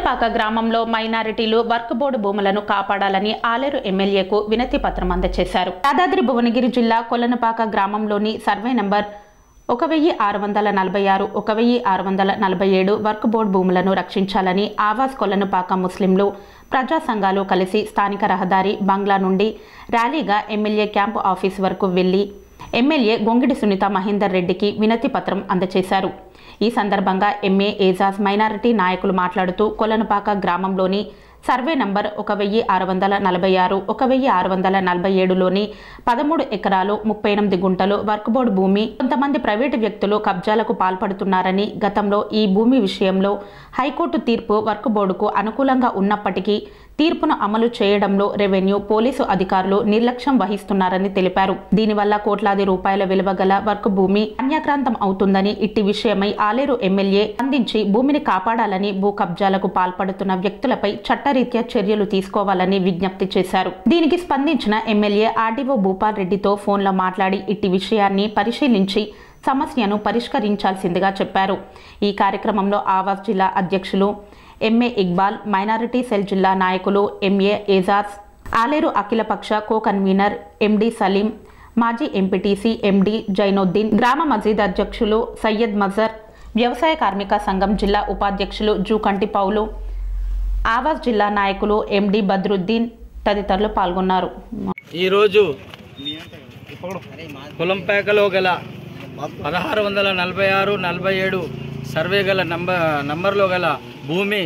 కొలనుపాక గ్రామంలో మైనారిటీలు work board భూములను కాపాడాలని ఆలేరు ఎమ్మెల్యేకు వినతి పత్రం అందజేశారు యాదాద్రి భువనగిరి జిల్లా కొలనుపాక గ్రామంలోని సర్వే నంబర్ ఒక వెయ్యి ఆరు వందల నలభై ఆరు ఒక వెయ్యి ఆరు వందల నలభై ఏడు వర్క్ బోర్డు భూములను రక్షించాలని ఆవాస్ కొలనుపాక ముస్లింలు ప్రజా సంఘాలు కలిసి స్థానిక రహదారి బంగ్లా నుండి ర్యాలీగా ఎమ్మెల్యే క్యాంపు ఆఫీస్ వరకు వెళ్లి ఎమ్మెల్యే గొంగిడి సునీత మహేందర్ రెడ్డికి వినతి పత్రం అందజేశారు ఈ సందర్భంగా ఎంఏ ఏజాజ్ మైనారిటీ నాయకులు మాట్లాడుతూ కొలనుపాక గ్రామంలోని సర్వే నంబర్ ఒక వెయ్యి ఆరు వందల నలభై ఆరు ఒక వెయ్యి ఆరు వందల నలభై ఏడులోని పదమూడు ఎకరాలు ముప్పై ఎనిమిది గుంటలు వర్క్ బోర్డు భూమి కొంతమంది ప్రైవేటు వ్యక్తులు కబ్జాలకు పాల్పడుతున్నారని గతంలో ఈ భూమి విషయంలో హైకోర్టు తీర్పు వర్క్ బోర్డుకు అనుకూలంగా ఉన్నప్పటికీ తీర్పును అమలు చేయడంలో రెవెన్యూ పోలీసు అధికారులు నిర్లక్ష్యం వహిస్తున్నారని తెలిపారు దీనివల్ల కోట్లాది రూపాయల విలువ గల వర్క్ భూమి అన్యాక్రాంతం అవుతుందని ఇట్టి విషయమై ఆలేరు ఎమ్మెల్యే అందించి భూమిని కాపాడాలని భూ కబ్జాలకు పాల్పడుతున్న వ్యక్తులపై చట్టరీత్యా చర్యలు తీసుకోవాలని విజ్ఞప్తి చేశారు దీనికి స్పందించిన ఎమ్మెల్యే ఆర్డీఓ భూపాల్ రెడ్డితో ఫోన్లో మాట్లాడి ఇట్టి విషయాన్ని పరిశీలించి సమస్యను పరిష్కరించాల్సిందిగా చెప్పారు ఈ కార్యక్రమంలో ఆవాస్ జిల్లా అధ్యక్షులు ఎంఏ ఇక్బాల్ మైనారిటీ సెల్ జిల్లా నాయకులు ఎంఏ ఏజాజ్ ఆలేరు అఖిలపక్ష కో కన్వీనర్ ఎండి సలీం మాజీ ఎంపీటీసీ ఎండి జైనుద్దీన్ గ్రామ మసీద్ అధ్యక్షులు సయ్యద్ మజర్ వ్యవసాయ కార్మిక సంఘం జిల్లా ఉపాధ్యక్షులు జూకంటి పౌలు ఆవాస్ జిల్లా నాయకులు ఎండి బద్రుద్దీన్ తదితరులు పాల్గొన్నారు ఈరోజు కులంపేకలో గల పదహారు వందల నలభై ఆరు నలభై ఏడు సర్వే గల నంబర్ నంబర్లో గల భూమి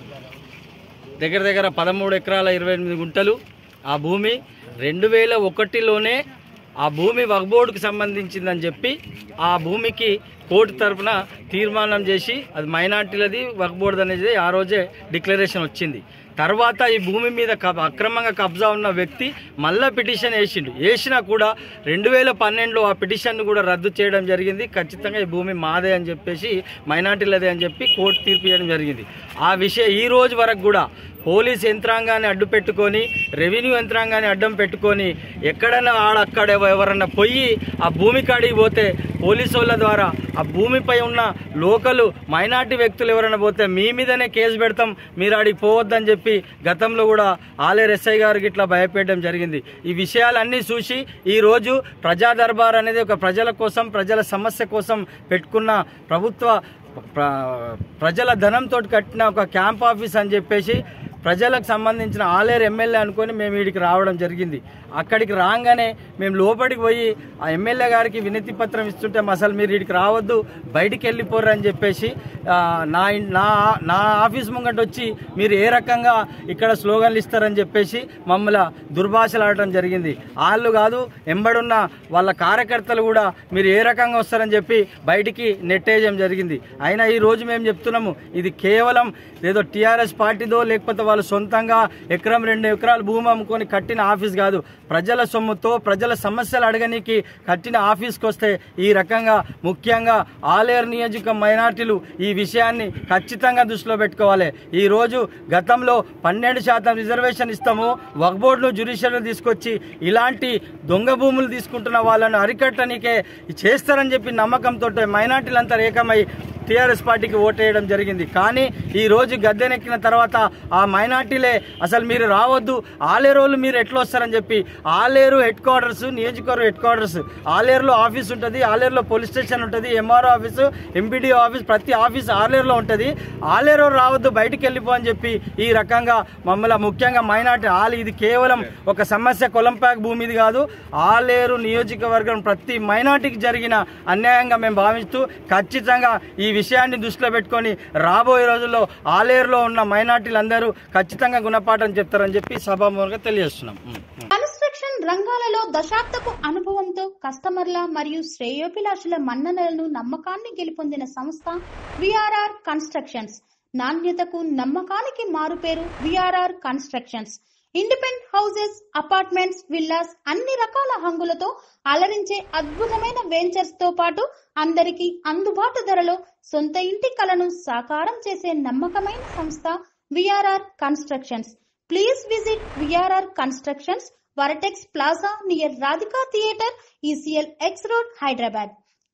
దగ్గర దగ్గర పదమూడు ఎకరాల ఇరవై ఎనిమిది గుంటలు ఆ భూమి రెండు వేల ఒకటిలోనే ఆ భూమి వక్బోర్డుకు సంబంధించిందని చెప్పి ఆ భూమికి కోర్టు తరఫున తీర్మానం చేసి అది మైనార్టీలది వక్బోర్డు అనేది ఆ రోజే డిక్లరేషన్ వచ్చింది తర్వాత ఈ భూమి మీద కబ్- అక్రమంగా కబ్జా ఉన్న వ్యక్తి మళ్ళా పిటిషన్ వేసిండు వేసినా కూడా రెండు వేల పన్నెండులో ఆ పిటిషన్ను కూడా రద్దు చేయడం జరిగింది ఖచ్చితంగా ఈ భూమి మాదే అని చెప్పేసి మైనార్టీలదే అని చెప్పి కోర్టు తీర్పు ఇవ్వడం జరిగింది ఆ విషయం ఈ రోజు వరకు కూడా పోలీస్ యంత్రాంగాన్ని అడ్డు పెట్టుకొని రెవెన్యూ యంత్రాంగాన్ని అడ్డం పెట్టుకొని ఎక్కడైనా ఆడక్కడ ఎవరన్నా పోయి ఆ భూమి కాడికి పోతే పోలీసు వాళ్ళ ద్వారా ఆ భూమిపై ఉన్న లోకలు మైనార్టీ వ్యక్తులు ఎవరైనా పోతే మీ మీదనే కేసు పెడతాం మీరు ఆడికి పోవద్దని చెప్పి గతంలో కూడా ఆలేర్ ఎస్ఐ గారికి ఇట్లా భయపెట్టడం జరిగింది ఈ విషయాలన్నీ చూసి ఈ రోజు ప్రజా దర్బార్ అనేది ఒక ప్రజల కోసం ప్రజల సమస్య కోసం పెట్టుకున్న ప్రభుత్వ ప్ర- ప్రజల ధనంతో కట్టిన ఒక క్యాంప్ ఆఫీస్ అని చెప్పేసి ప్రజలకు సంబంధించిన ఆలేరు ఎమ్మెల్యే అనుకొని మేము వీడికి రావడం జరిగింది అక్కడికి రాగానే మేము లోపలికి పోయి ఆ ఎమ్మెల్యే గారికి వినతి పత్రం ఇస్తుంటే అసలు మీరు వీడికి రావద్దు బయటికి వెళ్ళిపోర్రు అని చెప్పేసి ఆ, నా ఇన్- నా నా ఆఫీస్ ముంగట వచ్చి మీరు ఏ రకంగా ఇక్కడ స్లోగన్లు ఇస్తారని చెప్పేసి మమ్మల్ని దుర్భాషలాడటం జరిగింది వాళ్ళు కాదు ఎంబడున్న వాళ్ళ కార్యకర్తలు కూడా మీరు ఏ రకంగా వస్తారని చెప్పి బయటికి నెట్టేయడం జరిగింది అయినా ఈ రోజు మేము చెప్తున్నాము ఇది కేవలం ఏదో టీఆర్ఎస్ పార్టీదో లేకపోతే వాళ్ళు సొంతంగా ఎకరం రెండు ఎకరాలు భూమి అమ్ముకొని కట్టిన ఆఫీస్ కాదు ప్రజల సొమ్ముతో ప్రజల సమస్యలు అడగనీకి కట్టిన ఆఫీస్కి వస్తే ఈ రకంగా ముఖ్యంగా ఆలేరు నియోజక మైనార్టీలు ఈ విషయాన్ని ఖచ్చితంగా దృష్టిలో పెట్టుకోవాలి ఈ రోజు గతంలో పన్నెండు శాతం రిజర్వేషన్ ఇస్తాము వక్బోర్డును జ్యుడిషియల్ తీసుకొచ్చి ఇలాంటి దొంగ భూములు తీసుకుంటున్న వాళ్ళను అరికట్టనికే చేస్తారని చెప్పి నమ్మకంతో మైనార్టీలంతా ఏకమై టీఆర్ఎస్ పార్టీకి ఓటేయడం జరిగింది కానీ ఈ రోజు గద్దెనెక్కిన తర్వాత ఆ మైనార్టీలే అసలు మీరు రావద్దు ఆలేరోళ్ళు మీరు ఎట్లా వస్తారని చెప్పి ఆలేరు హెడ్ క్వార్టర్స్ నియోజకవర్గం హెడ్ క్వార్టర్స్ ఆలేరులో ఆఫీస్ ఉంటుంది ఆలేరులో పోలీస్ స్టేషన్ ఉంటుంది ఎంఆర్ఓ ఆఫీసు ఎంపీడీఓ ఆఫీస్ ప్రతి ఆఫీస్ ఆలేరులో ఉంటుంది ఆలేరు రావద్దు బయటికి వెళ్ళిపో అని చెప్పి ఈ రకంగా మమ్మల్ని ముఖ్యంగా మైనార్టీ ఆలు ఇది కేవలం ఒక సమస్య కొలంపాక్ భూమిది కాదు ఆలేరు నియోజకవర్గం ప్రతి మైనార్టీకి జరిగిన అన్యాయంగా మేము భావిస్తూ ఖచ్చితంగా ఈ విషయాన్ని దృష్టిలో పెట్టుకొని రాబోయే రోజుల్లో ఆలేరులో ఉన్న మైనార్టీలందరూ ఖచ్చితంగా గుణపాఠం చెప్తారని చెప్పి సభాముఖంగా తెలియజేస్తున్నాం ఉం, ఉం. కన్స్ట్రక్షన్ రంగాలలో దశాబ్దపు అనుభవంతో కస్టమర్ల మరియు శ్రేయోభిలాషుల మన్ననలను నమ్మకాన్ని గెలుపొందిన సంస్థ విఆర్ఆర్ కన్స్ట్రక్షన్స్ నాణ్యతకు నమ్మకానికి మారుపేరు VRR constructions independent houses apartments villas అన్ని రకాల హంగులతో అలరించే అద్భుతమైన వెంచర్స్ తో పాటు అందరికీ అందుబాటు ధరలో సొంత ఇంటి కలను సాకారం చేసే నమ్మకమైన సంస్థ VRR constructions please visit VRR constructions vertex plaza near Radhika theatre ECL X road Hyderabad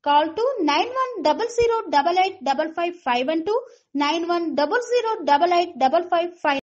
call two nine one double zero double eight double five five one two nine one double zero double eight double five five